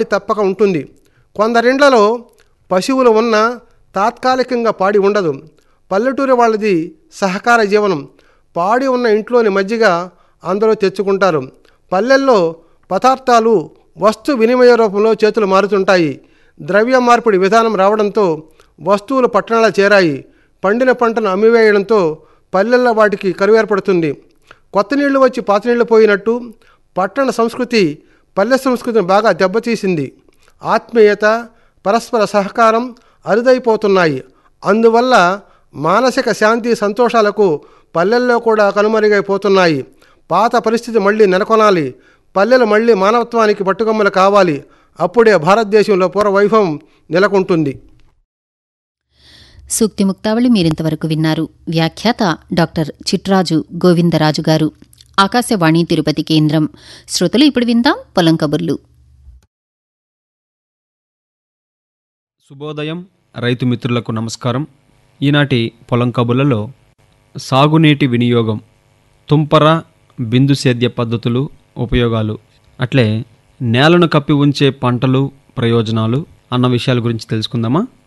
పాడి తప్పక ఉంటుంది కొందరిండ్లలో పశువులు ఉన్న తాత్కాలికంగా పాడి ఉండదు పల్లెటూరి వాళ్ళది సహకార జీవనం పాడి ఉన్న ఇంట్లోని మజ్జిగ అందరూ తెచ్చుకుంటారు పల్లెల్లో పదార్థాలు వస్తు వినిమయ రూపంలో చేతులు మారుతుంటాయి ద్రవ్య మార్పిడి విధానం రావడంతో వస్తువులు పట్టణాల చేరాయి పండిన పంటను అమ్మివేయడంతో పల్లెల్లో వాటికి కరువు ఏర్పడుతుంది కొత్త నీళ్లు వచ్చి పాత నీళ్లు పోయినట్టు పట్టణ సంస్కృతి పల్లె సంస్కృతిని బాగా దెబ్బతీసింది ఆత్మీయత పరస్పర సహకారం అరుదైపోతున్నాయి అందువల్ల మానసిక శాంతి సంతోషాలకు పల్లెల్లో కూడా కనుమరుగైపోతున్నాయి పాత పరిస్థితి మళ్ళీ నెలకొనాలి పల్లెలు మళ్ళీ మానవత్వానికి పట్టుకొమ్మలు కావాలి అప్పుడే భారతదేశంలో పూర్వ వైభవం నెలకొంటుంది సూక్తి ముక్తావళి మీరింతవరకు విన్నారు వ్యాఖ్యాత డాక్టర్ చిట్రాజు గోవిందరాజు గారు ఆకాశవాణి తిరుపతి కేంద్రం శ్రోతలు ఇప్పుడు విందాం పొలం కబుర్లు శుభోదయం రైతు మిత్రులకు నమస్కారం ఈనాటి పొలం కబుర్లలో సాగునీటి వినియోగం తుంపర బిందు సేద్య పద్ధతులు ఉపయోగాలు అట్లే నేలను కప్పి ఉంచే పంటలు ప్రయోజనాలు అన్న విషయాల గురించి తెలుసుకుందామా